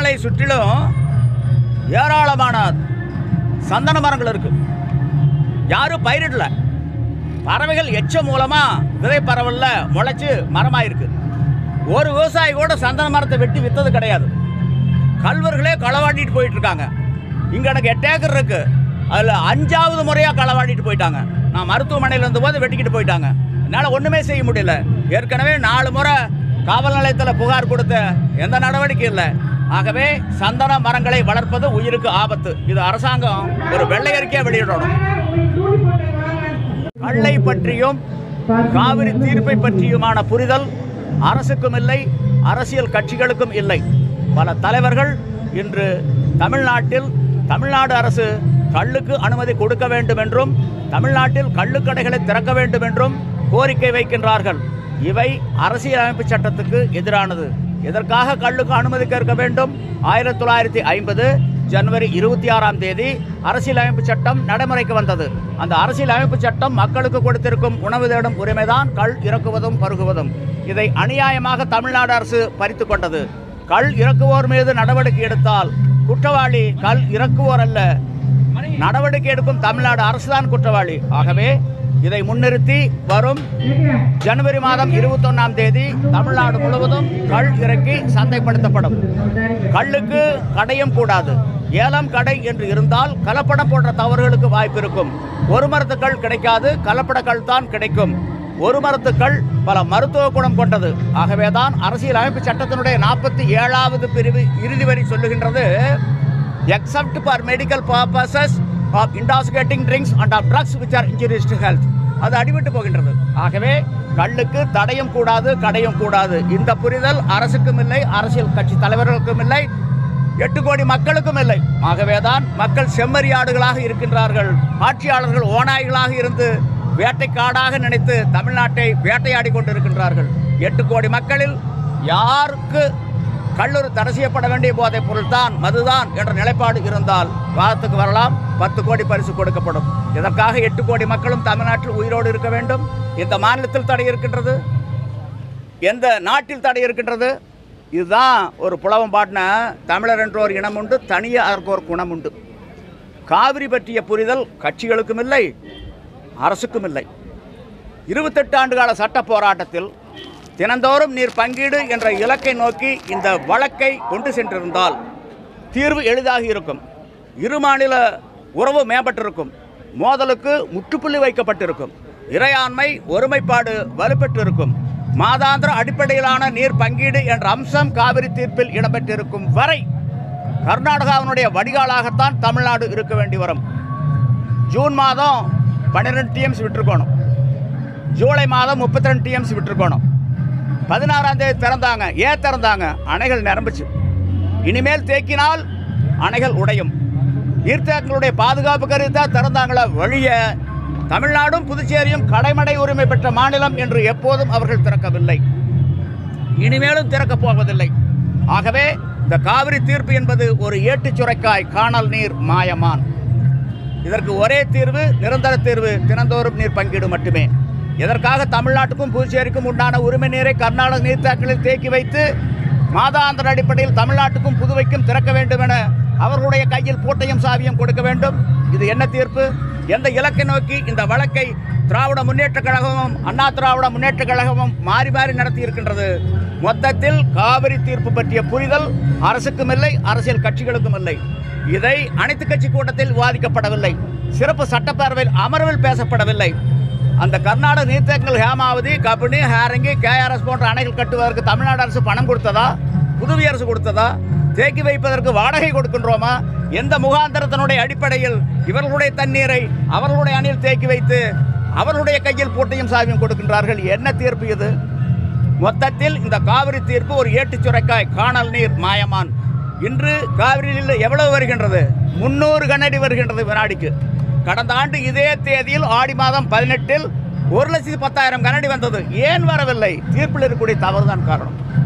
கொடைக்கானலை சுற்றிலும் ஏராளமான சந்தன மரங்கள் இருக்கு யாரும் பயிரிடல பறவைகள் எச்ச மூலமா விதை பரவல்ல முளைச்சு மரமாயிருக்கு ஒரு விவசாயி கூட சந்தன மரத்தை வெட்டி வித்தது கிடையாது கல்வர்களே களவாண்டிட்டு போயிட்டு இருக்காங்க இங்க எனக்கு எட்டு ஏக்கர் இருக்கு அதுல அஞ்சாவது முறையா களவாண்டிட்டு போயிட்டாங்க நான் மருத்துவமனையில் இருந்தபோது வெட்டிக்கிட்டு போயிட்டாங்க என்னால் ஒண்ணுமே செய்ய முடியல ஏற்கனவே நாலு முறை காவல் நிலையத்தில் புகார் கொடுத்த எந்த நடவடிக்கையும் இல்லை ஆகவே சந்தன மரங்களை வளர்ப்பது உயிருக்கு ஆபத்து இது அரசாங்கம் ஒரு வெள்ளை அறிக்கையை வெளியிடணும் கல்லை பற்றியும் காவிரி தீர்ப்பை பற்றியுமான புரிதல் அரசுக்கும் இல்லை அரசியல் கட்சிகளுக்கும் இல்லை பல தலைவர்கள் இன்று தமிழ்நாட்டில் தமிழ்நாடு அரசு கள்ளுக்கு அனுமதி கொடுக்க வேண்டும் என்றும் தமிழ்நாட்டில் கள்ளுக்கடைகளை திறக்க வேண்டும் என்றும் கோரிக்கை வைக்கின்றார்கள் இவை அரசியலமைப்பு சட்டத்துக்கு எதிரானது எதற்காக கள்ளுக்கு அனுமதி கேட்க வேண்டும் ஆயிரத்தி தொள்ளாயிரத்தி ஐம்பது ஜனவரி இருபத்தி ஆறாம் தேதி அரசியலமைப்பு சட்டம் நடைமுறைக்கு வந்தது அந்த அரசியலமைப்பு சட்டம் மக்களுக்கு கொடுத்திருக்கும் உணவு தேடும் உரிமைதான் கள் இறக்குவதும் பருகுவதும் இதை அநியாயமாக தமிழ்நாடு அரசு பறித்து கொண்டது கள் இறக்குவோர் மீது நடவடிக்கை எடுத்தால் குற்றவாளி கள் இறக்குவோர் அல்ல நடவடிக்கை எடுக்கும் தமிழ்நாடு அரசுதான் குற்றவாளி ஆகவே இதை முன்னிறுத்தி வரும் ஜனவரி மாதம் இருபத்தொன்னாம் தேதி தமிழ்நாடு முழுவதும் கள் இறக்கி சந்தைப்படுத்தப்படும் கள்ளுக்கு கடையும் கூடாது ஏலம் கடை என்று இருந்தால் கலப்படம் போன்ற தவறுகளுக்கு வாய்ப்பு இருக்கும் ஒரு மரத்துக்கள் கிடைக்காது கலப்படக்கள் தான் கிடைக்கும் ஒரு மரத்துக்கள் பல மருத்துவ குணம் கொண்டது ஆகவேதான் அரசியல் அமைப்பு சட்டத்தினுடைய நாற்பத்தி ஏழாவது பிரிவு இறுதி வரி சொல்லுகின்றது except for medical purposes of intoxicating drinks and of drugs which are injurious to health அது அடிபட்டு போகின்றது ஆகவே கள்ளுக்கு தடையும் கூடாது கடையும் கூடாது இந்த புரிதல் அரசுக்கும் இல்லை அரசியல் கட்சி தலைவர்களுக்கும் இல்லை எட்டு கோடி மக்களுக்கும் இல்லை ஆகவேதான் மக்கள் செம்மறியாடுகளாக இருக்கின்றார்கள் ஆட்சியாளர்கள் ஓநாய்களாக இருந்து வேட்டைக்காடாக நினைத்து தமிழ்நாட்டை வேட்டையாடி கொண்டிருக்கின்றார்கள் எட்டு கோடி மக்களில் யாருக்கு கல்லூரி தடை செய்யப்பட வேண்டிய போதைப் பொருள் தான் மதுதான் என்ற நிலைப்பாடு இருந்தால் வாதத்துக்கு வரலாம் பத்து கோடி பரிசு கொடுக்கப்படும் இதற்காக எட்டு கோடி மக்களும் தமிழ்நாட்டில் உயிரோடு இருக்க வேண்டும் இந்த மாநிலத்தில் தடை இருக்கின்றது எந்த நாட்டில் தடை இருக்கின்றது இதுதான் ஒரு புலவம் பாட்டின தமிழர் என்ற ஒரு இனம் உண்டு தனியாக அதற்கு ஒரு குணம் உண்டு காவிரி பற்றிய புரிதல் கட்சிகளுக்கும் இல்லை அரசுக்கும் இல்லை இருபத்தெட்டு ஆண்டுகால சட்ட போராட்டத்தில் தினந்தோறும் நீர் பங்கீடு என்ற இலக்கை நோக்கி இந்த வழக்கை கொண்டு சென்றிருந்தால் தீர்வு எளிதாக இருக்கும் இரு மாநில உறவு மேம்பட்டிருக்கும் மோதலுக்கு முற்றுப்புள்ளி வைக்கப்பட்டிருக்கும் இறையாண்மை ஒருமைப்பாடு வலுப்பெற்றிருக்கும் மாதாந்திர அடிப்படையிலான நீர் பங்கீடு என்ற அம்சம் காவிரி தீர்ப்பில் இடம்பெற்றிருக்கும் வரை கர்நாடகாவினுடைய வடிகாலாகத்தான் தமிழ்நாடு இருக்க வேண்டி வரும் ஜூன் மாதம் பன்னிரெண்டு டிஎம்ஸ் விட்டுருக்கணும் ஜூலை மாதம் முப்பத்தி ரெண்டு டிஎம்ஸ் விட்டுருக்கணும் பதினாறாம் தேதி திறந்தாங்க ஏன் திறந்தாங்க அணைகள் நிரம்புச்சு இனிமேல் தேக்கினால் அணைகள் உடையும் நீர்த்தேக்கங்களுடைய பாதுகாப்பு கருதி தான் திறந்தாங்களே வழிய தமிழ்நாடும் புதுச்சேரியும் கடைமடை உரிமை பெற்ற மாநிலம் என்று எப்போதும் அவர்கள் திறக்கவில்லை இனிமேலும் திறக்கப் போவதில்லை ஆகவே இந்த காவிரி தீர்ப்பு என்பது ஒரு ஏட்டுச் சுரைக்காய் காணல் நீர் மாயமான் இதற்கு ஒரே தீர்வு நிரந்தர தீர்வு தினந்தோறும் நீர் பங்கீடு மட்டுமே இதற்காக தமிழ்நாட்டுக்கும் புதுச்சேரிக்கும் உண்டான உரிமை நீரை கர்நாடக நீர்த்தாக்களில் தேக்கி வைத்து மாதாந்திர அடிப்படையில் தமிழ்நாட்டுக்கும் புதுவைக்கும் திறக்க வேண்டும் என அவர்களுடைய கையில் பூட்டையும் சாவியும் கொடுக்க வேண்டும் இது என்ன தீர்ப்பு எந்த இலக்கை நோக்கி இந்த வழக்கை திராவிட முன்னேற்றக் கழகமும் அண்ணா திராவிட முன்னேற்றக் கழகமும் மாறி மாறி நடத்தி இருக்கின்றது மொத்தத்தில் காவிரி தீர்ப்பு பற்றிய புரிதல் அரசுக்கும் இல்லை அரசியல் கட்சிகளுக்கும் இல்லை இதை அனைத்து கட்சி கூட்டத்தில் விவாதிக்கப்படவில்லை சிறப்பு சட்டப்பேரவையில் அமர்வில் பேசப்படவில்லை அந்த கர்நாடக நீர்த்தேக்கங்கள் ஹேமாவதி கபினி ஹேரங்கி கேஆர்எஸ் போன்ற அணைகள் கட்டுவதற்கு தமிழ்நாடு அரசு பணம் கொடுத்ததா புதுவை அரசு கொடுத்ததா தேக்கி வைப்பதற்கு வாடகை கொடுக்கின்றோமா எந்த முகாந்திரத்தினுடைய அடிப்படையில் இவர்களுடைய தண்ணீரை அவர்களுடைய அணியில் தேக்கி வைத்து அவர்களுடைய கையில் பூட்டையும் சாவியும் கொடுக்கின்றார்கள் என்ன தீர்ப்பு இது மொத்தத்தில் இந்த காவிரி தீர்ப்பு ஒரு ஏட்டுச் சுரைக்காய் காணல் நீர் மாயமான் இன்று காவிரியில் எவ்வளவு வருகின்றது முன்னூறு கனஅடி வருகின்றது வினாடிக்கு கடந்த ஆண்டு இதே தேதியில் ஆடி மாதம் பதினெட்டில் ஒரு லட்சத்தி பத்தாயிரம் கனஅடி வந்தது ஏன் வரவில்லை தீர்ப்பில் இருக்கக்கூடிய தவறுதான் காரணம்